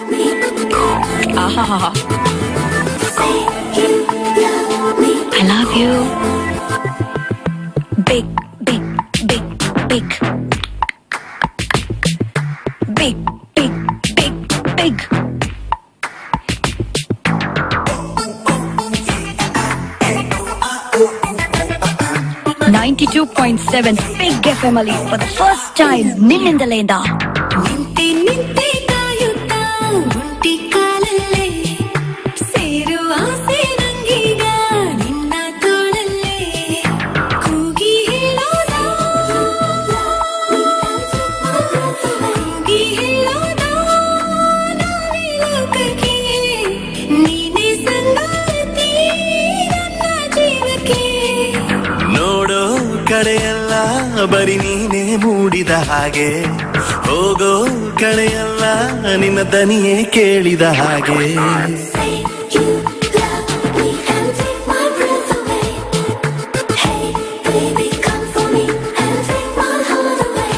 ಆಹಾಹಾ I love you. Big, big, big, big. Big, big, big, big. Ninety-two point seven Big FM ಅಲ್ಲಿ for the first time ನಿನ್ನಿಂದಲೇಂದ ನಿಂತೆ ನಿಂತೆ ಕಾಯುತ್ತಾ ಒಂಟಿ ಕಾಲಲ್ಲೇ ಸೇರುವ ಆಸೆ ನಂಗೀಗ ನಿನ್ನ ತೋಳಲ್ಲೇ ಕೂಗಿ ಹೇಳೋದ ಕೂಗಿ ಹೇಳೋದ ನಾವೇ ಲೋಕಕ್ಕೆ ನೀನೇ ಸಂಗಾತಿ ನನ್ನ ಜೀವಕ್ಕೆ ನೋಡೋ ಕಡೆಯೆಲ್ಲ ಬರಿ ನೀನೇ ಮೂಡಿದ ಹಾಗೆ ಹೋಗೋ ಕಡೆಯೆಲ್ಲ ನಿನ್ನ ದನಿಯೇ ಕೇಳಿದ ಹಾಗೆ Say you love me and take my breath away. Hey, baby, come for me and take my heart away.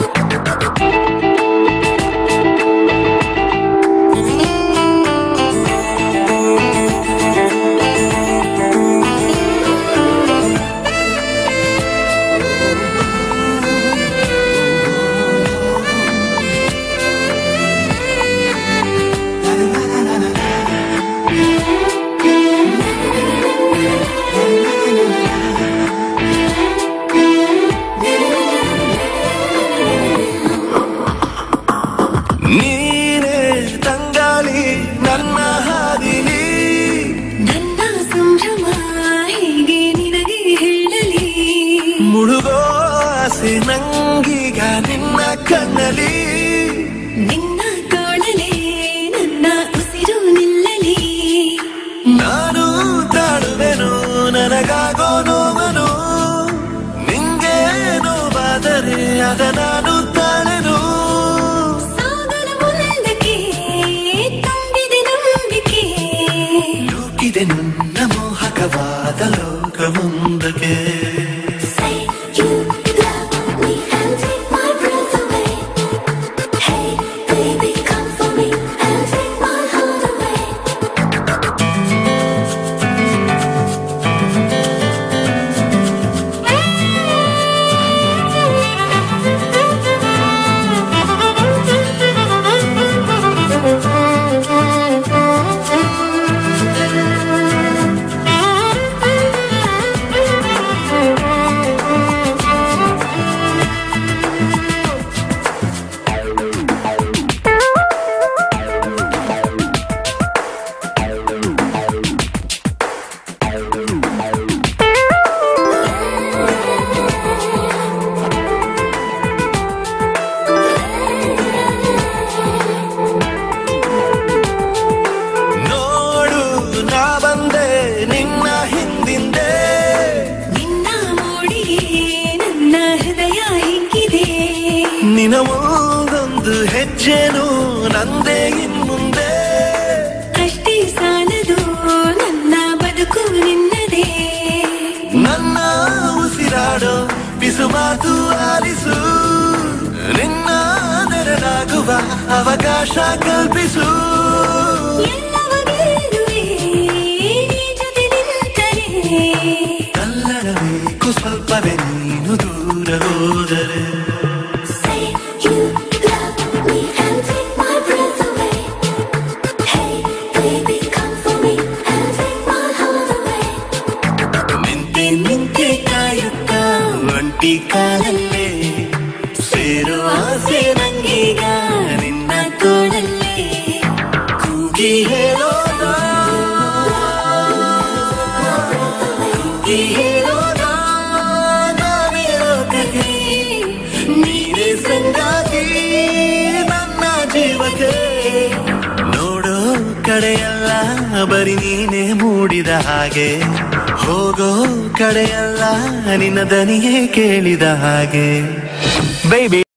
ನೀನೇ ತಂಗಾಳಿ ನನ್ನ ಹಾದಿಲಿ ನನ್ನ ಸಂಭ್ರಮ ಹೀಗೆ ನಿನಗೆ ಹೇಳಲಿ ಮುಳುಗೋ ಆಸೆ ನಂಗೀಗ ನಿನ್ನ ಕಣ್ಣಲಿ ನಿನ್ನ ತೋಳಲೇ ನನ್ನ ಉಸಿರು ನಿಲ್ಲಲಿ ನಾನು ತಾಳುವೆನು ನನಗಾಗೋ ನೋವನು ನಿಂಗೆ ನೋವಾದರೆ ಅದ ನಾನು ತಾಳೆನು ಸಾಗರ ಮುಂದಕ್ಕೆ ತುಂಬಿದೆ ನಂಬಿಕೆ ನೂಕಿದೆ ನನ್ನ ಮೋಹಕವಾದ ಲೋಕ ಮುಂದಕ್ಕೆ Say you love me and take my breath away. Hey, baby, come for me and take my heart away. ನೋಡು ನಾ ಬಂದೆ ನಿನ್ನ ಹಿಂದಿಂದೆ ನಿನ್ನ ಮೋಡಿಗೆ ನನ್ನ ಹೃದಯ ಹಿಗ್ಗಿದೆ ನಿನ ಒಂದೊಂದು ಹೆಜ್ಜೆನು ನಂದೇ ಇನ್ಮುಂದೆ ಅಷ್ಟೇ ಸಾಲದು ನನ್ನ ಬದುಕು ನಿನ್ನದೇ ನನ್ನ ಉಸಿರಾಡೋ ಬಿಸು ಮಾತು ಆಲಿಸು ನಿನ್ನ ನೆರಳಾಗುವ ಅವಕಾಶ ಕಲ್ಪಿಸು ಎಲ್ಲವ ಗೆಲ್ಲುವೆ ನೀ ಜೊತೆ ನಿಂತರೆ ಕಲ್ಲಡಬೇಕು ಸ್ವಲ್ಪವೇ ನೀನು ದೂರ ಹೋದರೆ Say you love me and take my breath away. Hey, baby, come for me and take my heart away. ನಿಂತೆ ನಿಂತೆ ಕಾಯುತ್ತ ಒಂಟಿ ಕಾಲಲ್ಲೇ ಸೇರೋ ಆಸೆ ನಂಗೀಗ ನಿನ್ನ ತೋಳಲ್ಲೇ ಕೂಗಿ ಹೇಳೋದ ಕೂಗಿ ಹೇಳೋದ ನಾನೇ ಲೋಕಕ್ಕೆ ನೀನೇ ಸಂಗಾತಿ ನನ್ನ ಜೀವಕ್ಕೆ ನೋಡೋ ಕಡೆಯಲ್ಲ ಬರಿ ನೀನೇ ಮೂಡಿದ ಹಾಗೆ ಹೋಗೋ ಕಡೆಯಲ್ಲ ನಿನ್ನ ದನಿಯೇ ಕೇಳಿದ ಹಾಗೆ ಬೇಬಿ